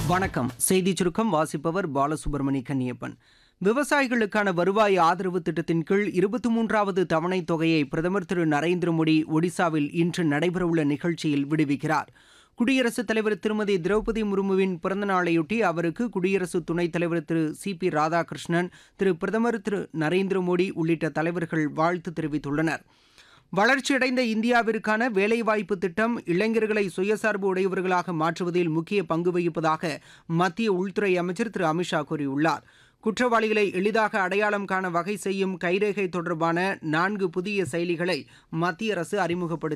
வணக்கம் செய்தி சுருக்கம் வாசிப்பவர் பாலசுப்ரமணி கன்னியப்பன் விவசாயிகளுக்கான வருவாய் ஆதரவு திட்டத்தின் கீழ் இருபத்தி மூன்றாவது தவணைத் தொகையை பிரதமர் திரு நரேந்திர மோடி ஒடிசாவில் இன்று நடைபெறவுள்ள நிகழ்ச்சியில் விடுவிக்கிறார் குடியரசுத் தலைவர் திருமதி திரௌபதி முர்முவின் பிறந்த நாளையொட்டி அவருக்கு குடியரசு துணைத் தலைவர் திரு சி பி ராதாகிருஷ்ணன் திரு பிரதமர் திரு நரேந்திர மோடி உள்ளிட்ட தலைவர்கள் வாழ்த்து தெரிவித்துள்ளனர் வளர்ச்சியடைந்த இந்தியாவிற்கான வேலைவாய்ப்பு திட்டம் இளைஞர்களை சுயசார்பு உடையவர்களாக மாற்றுவதில் முக்கிய பங்கு வகிப்பதாக மத்திய உள்துறை அமைச்சர் திரு அமித்ஷா கூறியுள்ளார் குற்றவாளிகளை எளிதாக அடையாளம் காண வகை செய்யும் கைரேகை தொடர்பான நான்கு புதிய செயலிகளை மத்திய அரசு அறிமுகப்படுத்தி